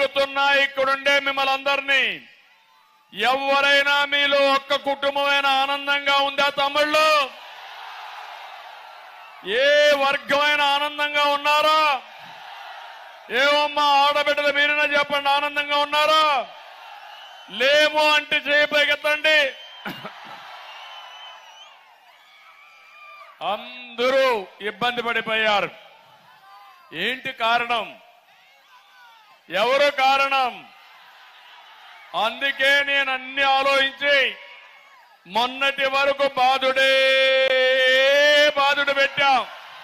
అడుగుతున్నా ఇక్కడుండే మిమ్మల్ని అందరినీ ఎవరైనా మీలో ఒక్క కుటుంబమైన ఆనందంగా ఉందా తమ్ముళ్ళు ఏ వర్గమైన ఆనందంగా ఉన్నారా ఏమమ్మా ఆడబిడ్డలు మీరైనా చెప్పండి ఆనందంగా ఉన్నారా లేము అంటే చేయబోగెత్తండి అందరూ ఇబ్బంది పడిపోయారు ఏంటి కారణం ఎవరు కారణం అందుకే నేను అన్ని ఆలోచించి మొన్నటి వరకు బాధుడే బాధుడు పెట్టాం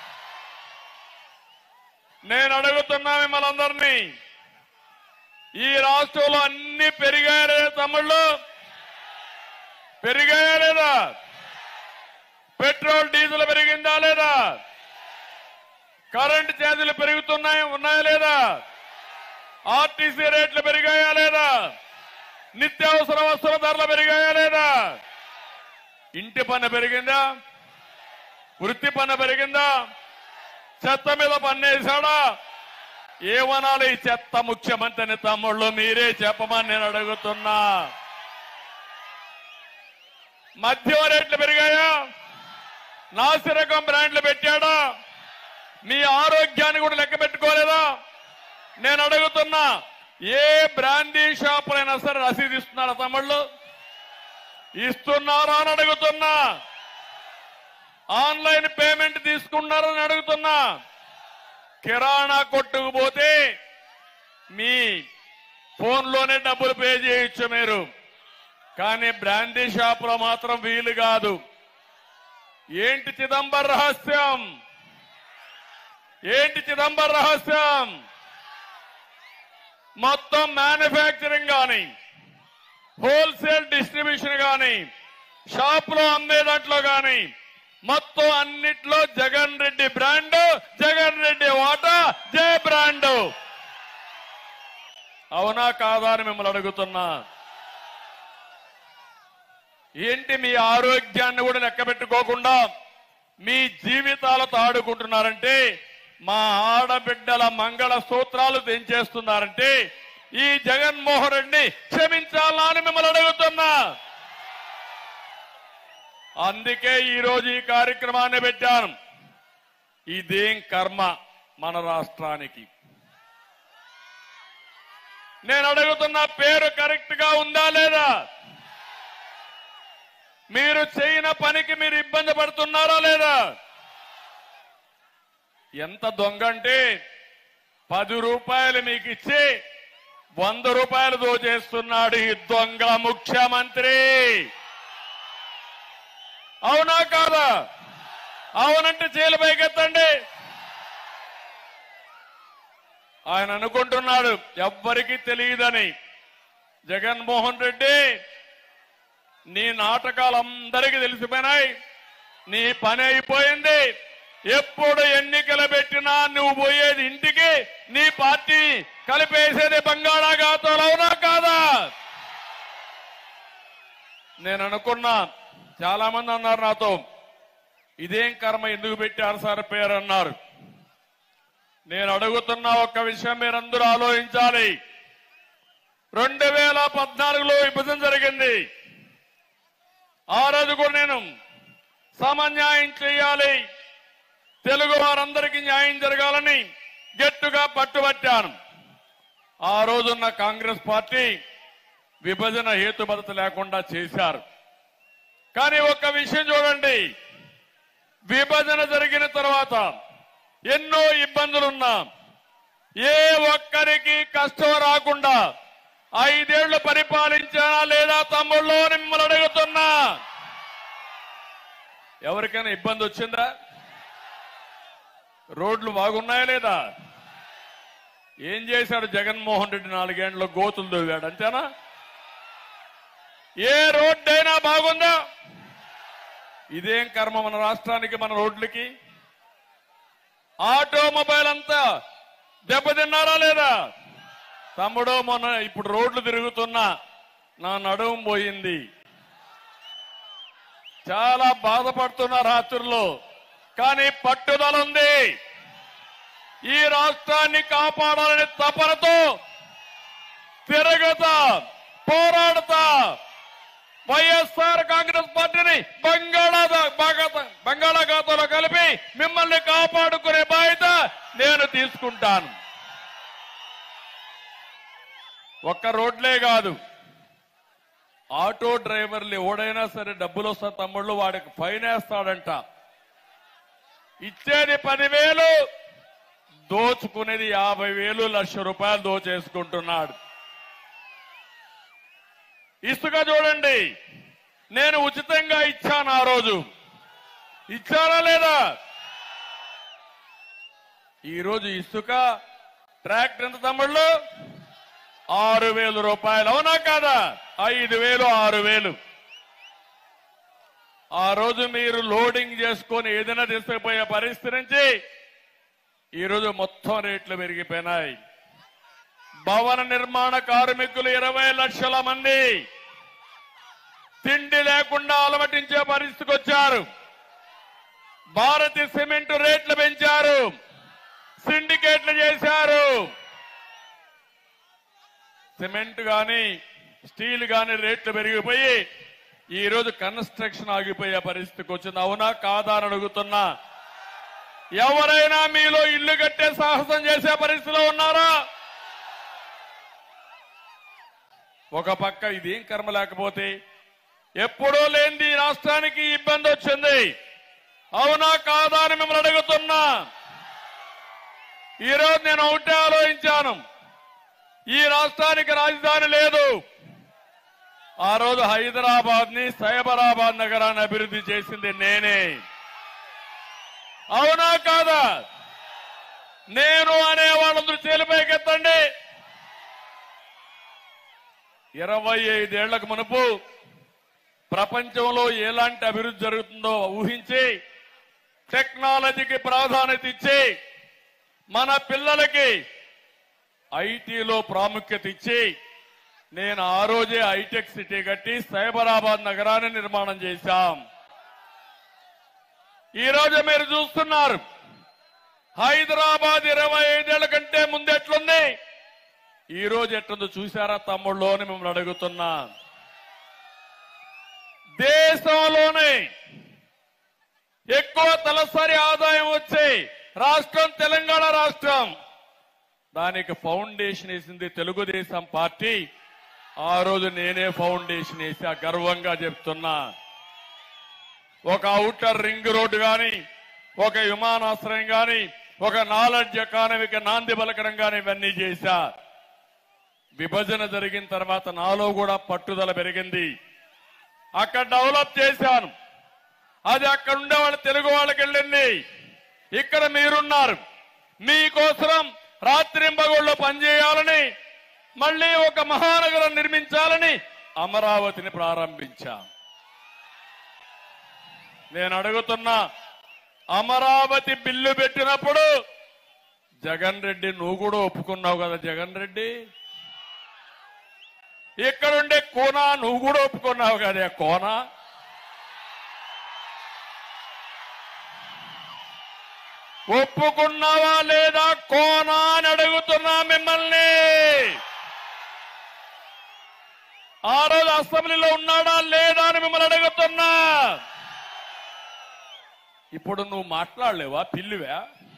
నేను అడుగుతున్నా మిమ్మల్ని అందరినీ ఈ రాష్ట్రంలో అన్ని పెరిగాయా లేదా తమ్ముళ్ళు పెరిగాయా లేదా పెట్రోల్ డీజిల్ పెరిగిందా లేదా కరెంట్ ఛార్జీలు పెరుగుతున్నాయి ఉన్నాయా లేదా ఆర్టీసీ రేట్లు పెరిగాయా లేదా నిత్యావసర వస్తువుల ధరలు పెరిగాయా లేదా ఇంటి పన్ను పెరిగిందా వృత్తి పన్ను పెరిగిందా చెత్త మీద పన్నేశాడా ఏమనాలి ఈ చెత్త ముఖ్యమంత్రిని తమ్ముళ్ళు మీరే చెప్పమని నేను అడుగుతున్నా మద్యం రేట్లు పెరిగాయా నాసిరకం బ్రాండ్లు పెట్టాడా మీ ఆరోగ్యాన్ని కూడా లెక్క పెట్టుకోలేదా నేను అడుగుతున్నా ఏ బ్రాందీ షాపులైనా సరే రసీదు ఇస్తున్నారా తమ్ముళ్ళు ఇస్తున్నారా అని అడుగుతున్నా ఆన్లైన్ పేమెంట్ తీసుకున్నారని అడుగుతున్నా కిరాణా కొట్టుకు పోతే మీ ఫోన్లోనే డబ్బులు పే చేయొచ్చు మీరు కానీ బ్రాందీ షాపులో మాత్రం వీలు కాదు ఏంటి చిదంబర రహస్యం ఏంటి చిదంబర రహస్యం మొత్తం మ్యానుఫ్యాక్చరింగ్ కానీ హోల్సేల్ డిస్ట్రిబ్యూషన్ కానీ షాప్ లో అమ్మే దాంట్లో కానీ మొత్తం అన్నిట్లో జగన్ రెడ్డి బ్రాండ్ జగన్ రెడ్డి వాటా జే బ్రాండ్ అవునా కాదా అని మిమ్మల్ని అడుగుతున్నా ఏంటి మీ ఆరోగ్యాన్ని కూడా లెక్క పెట్టుకోకుండా మీ జీవితాలతో ఆడుకుంటున్నారంటే మా ఆడబిడ్డల మంగళ సూత్రాలు తెంచేస్తున్నారంటే ఈ జగన్మోహన్ రెడ్డిని క్షమించాలా అని మిమ్మల్ని అడుగుతున్నా అందుకే ఈ రోజు ఈ కార్యక్రమాన్ని పెట్టాను ఇదేం కర్మ మన రాష్ట్రానికి నేను అడుగుతున్న పేరు కరెక్ట్ గా ఉందా లేదా మీరు చేయన పనికి మీరు ఇబ్బంది పడుతున్నారా లేదా ఎంత దొంగ అంటే పది రూపాయలు మీకు ఇచ్చి వంద రూపాయలు దోచేస్తున్నాడు ఈ దొంగ ముఖ్యమంత్రి అవునా కాదా అవునంటే చేలు పైకెత్తండి ఆయన అనుకుంటున్నాడు ఎవ్వరికీ తెలియదని జగన్మోహన్ రెడ్డి నీ నాటకాలు అందరికీ తెలిసిపోయినాయి నీ పని అయిపోయింది ఎప్పుడు ఎన్నికలు పెట్టినా నువ్వు పోయేది ఇంటికి నీ పార్టీ కలిపేసేది బంగాళాఖాతాలు అవునా కాదా నేను అనుకున్నా చాలా మంది అన్నారు నాతో ఇదేం కర్మ ఎందుకు పెట్టారు సార్ పేరు అన్నారు నేను అడుగుతున్న ఒక్క విషయం మీరందరూ ఆలోచించాలి రెండు వేల పద్నాలుగులో విభజన జరిగింది ఆ రోజు కూడా నేను సమన్యాయం చేయాలి తెలుగు వారందరికీ న్యాయం జరగాలని గట్టిగా పట్టుబట్టాను ఆ రోజున్న కాంగ్రెస్ పార్టీ విభజన హేతుబద్ధత లేకుండా చేశారు కానీ ఒక విషయం చూడండి విభజన జరిగిన తర్వాత ఎన్నో ఇబ్బందులున్నా ఏ ఒక్కరికి కష్టం రాకుండా ఐదేళ్లు పరిపాలించానా లేదా తమ్ముళ్ళు అని మిమ్మల్ని అడుగుతున్నా ఎవరికైనా ఇబ్బంది వచ్చిందా రోడ్లు బాగున్నాయా లేదా ఏం చేశాడు జగన్మోహన్ రెడ్డి నాలుగేండ్లు గోతులు దొవ్వాడు అంతేనా ఏ రోడ్డు అయినా బాగుందా ఇదేం కర్మ మన రాష్ట్రానికి మన రోడ్లకి ఆటోమొబైల్ అంతా దెబ్బతిన్నారా లేదా తమ్ముడు మొన్న ఇప్పుడు రోడ్లు తిరుగుతున్నా నా నడుము పోయింది చాలా బాధపడుతున్నా రాత్రుల్లో కానీ పట్టుదల ఉంది ఈ రాష్ట్రాన్ని కాపాడాలనే తపనతో తిరగతా పోరాడతా వైఎస్ఆర్ కాంగ్రెస్ పార్టీని బంగాళా బంగాళాఖాతంలో కలిపి మిమ్మల్ని కాపాడుకునే బాధ్యత నేను తీసుకుంటాను ఒక్క రోడ్లే కాదు ఆటో డ్రైవర్లు ఎవడైనా సరే డబ్బులు వస్తా తమ్ముళ్ళు వాడికి ఫైన్ వేస్తాడంట ఇచ్చేది పదివేలు దోచుకునేది యాభై వేలు లక్ష రూపాయలు దోచేసుకుంటున్నాడు ఇసుక చూడండి నేను ఉచితంగా ఇచ్చాను ఆ రోజు ఇచ్చారా లేదా ఈ రోజు ఇసుక ట్రాక్టర్ ఎంత తమ్ముళ్ళు ఆరు వేల రూపాయలు అవునా కాదా ఐదు వేలు ఆరు వేలు ఆ రోజు మీరు లోడింగ్ చేసుకొని ఏదైనా తీసుకుపోయే పరిస్థితి నుంచి ఈ రోజు మొత్తం రేట్లు పెరిగిపోయినాయి భవన నిర్మాణ కార్మికులు ఇరవై లక్షల మంది తిండి లేకుండా అలమటించే పరిస్థితికి వచ్చారు భారతి సిమెంట్ రేట్లు పెంచారు సిండికేట్లు చేశారు సిమెంట్ గాని స్టీల్ గాని రేట్లు పెరిగిపోయి ఈ రోజు కన్స్ట్రక్షన్ ఆగిపోయే పరిస్థితికి వచ్చింది అవునా కాదా అని అడుగుతున్నా ఎవరైనా మీలో ఇల్లు కట్టే సాహసం చేసే పరిస్థితిలో ఉన్నారా ఒక పక్క ఇదేం కర్మ లేకపోతే ఎప్పుడూ లేనిది ఈ రాష్ట్రానికి ఇబ్బంది వచ్చింది అవునా కాదా అని మిమ్మల్ని అడుగుతున్నా ఈరోజు నేను ఒకటే ఆలోచించాను ఈ రాష్ట్రానికి రాజధాని లేదు ఆ రోజు హైదరాబాద్ ని సైబరాబాద్ నగరాన్ని అభివృద్ధి చేసింది నేనే అవునా కాదా నేను అనే వాళ్ళందరూ చేలిపైకెత్తండి ఇరవై ఐదేళ్లకు మునుపు ప్రపంచంలో ఎలాంటి అభివృద్ధి జరుగుతుందో ఊహించి టెక్నాలజీకి ప్రాధాన్యత ఇచ్చి మన పిల్లలకి ఐటీలో ప్రాముఖ్యత ఇచ్చి నేను ఆ రోజే హైటెక్ సిటీ కట్టి సైబరాబాద్ నగరాన్ని నిర్మాణం చేశాం ఈ రోజు మీరు చూస్తున్నారు హైదరాబాద్ ఇరవై ఐదేళ్ల కంటే ముందు ఎట్లుంది ఈ రోజు ఎట్లుందో చూసారా తమ్ముళ్ళు అని మిమ్మల్ని అడుగుతున్నా దేశంలోనే ఎక్కువ తలసరి ఆదాయం వచ్చే రాష్ట్రం తెలంగాణ రాష్ట్రం దానికి ఫౌండేషన్ వేసింది తెలుగుదేశం పార్టీ ఆ రోజు నేనే ఫౌండేషన్ వేసి గర్వంగా చెప్తున్నా ఒక ఔటర్ రింగ్ రోడ్డు గాని ఒక విమానాశ్రయం గాని ఒక నాలెడ్జ్ ఎకానమీకి నాంది పలకడం గాని ఇవన్నీ చేశా విభజన జరిగిన తర్వాత నాలో కూడా పట్టుదల పెరిగింది అక్కడ డెవలప్ చేశాను అది అక్కడ ఉండే వాళ్ళ తెలుగు వాళ్ళకి వెళ్ళింది ఇక్కడ మీరున్నారు మీకోసం రాత్రింబగోళ్ళు పనిచేయాలని మళ్ళీ ఒక మహానగరం నిర్మించాలని అమరావతిని ప్రారంభించాం నేను అడుగుతున్నా అమరావతి బిల్లు పెట్టినప్పుడు జగన్ రెడ్డి నువ్వు కూడా ఒప్పుకున్నావు కదా జగన్ రెడ్డి ఇక్కడుండే కోన నువ్వు కూడా ఒప్పుకున్నావు కదా కోన ఒప్పుకున్నావా లేదా కోనా అని అడుగుతున్నా మిమ్మల్ని ఆ రోజు అసెంబ్లీలో ఉన్నాడా లేదా అని మిమ్మల్ని అడుగుతున్నా ఇప్పుడు నువ్వు మాట్లాడలేవా పిల్లివా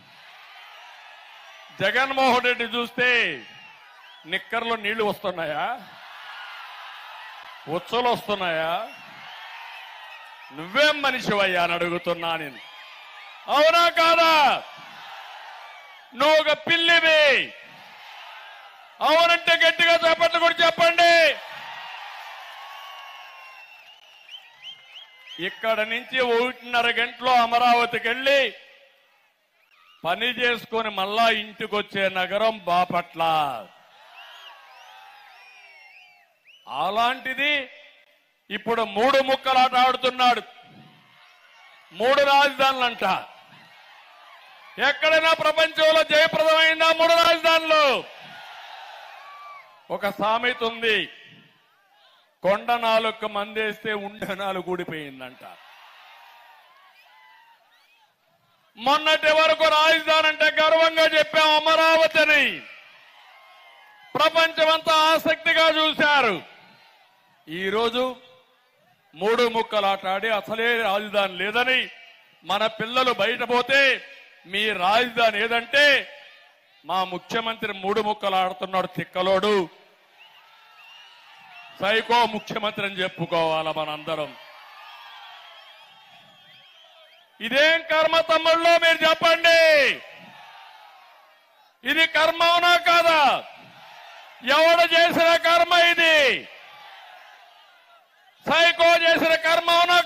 జగన్మోహన్ రెడ్డి చూస్తే నిక్కర్లో నీళ్లు వస్తున్నాయా ఉచ్చలు వస్తున్నాయా నువ్వేం మనిషివయ్యా అని అడుగుతున్నా నేను అవునా కాదా నువ్వు ఒక పిల్లివి అవునంటే గట్టిగా చేపట్లు కూడా చెప్పండి ఇక్కడ నుంచి ఒకటిన్నర గంటలో అమరావతికి వెళ్ళి పని చేసుకొని మళ్ళా ఇంటికి వచ్చే నగరం బాపట్ల అలాంటిది ఇప్పుడు మూడు ముక్కలాట ఆడుతున్నాడు మూడు రాజధానులంట ఎక్కడైనా ప్రపంచంలో జయప్రదమైందా మూడు రాజధానులు ఒక సామెత ఉంది కొండ నాలుగు మందేస్తే ఉండ నాలుగు ఊడిపోయిందంట మొన్నటి వరకు రాజధాని అంటే గర్వంగా చెప్పాం అమరావతిని ప్రపంచమంతా ఆసక్తిగా చూశారు ఈరోజు మూడు ముక్కలాటాడి అసలే రాజధాని లేదని మన పిల్లలు బయట పోతే మీ రాజధాని ఏదంటే మా ముఖ్యమంత్రి మూడు ముక్కలు ఆడుతున్నాడు తిక్కలోడు సైకో ముఖ్యమంత్రి అని చెప్పుకోవాలా మనందరం ఇదేం కర్మ తమ్ముళ్ళో మీరు చెప్పండి ఇది కర్మ అవునా కాదా ఎవడు చేసిన కర్మ ఇది సైకో చేసిన కర్మ అవునా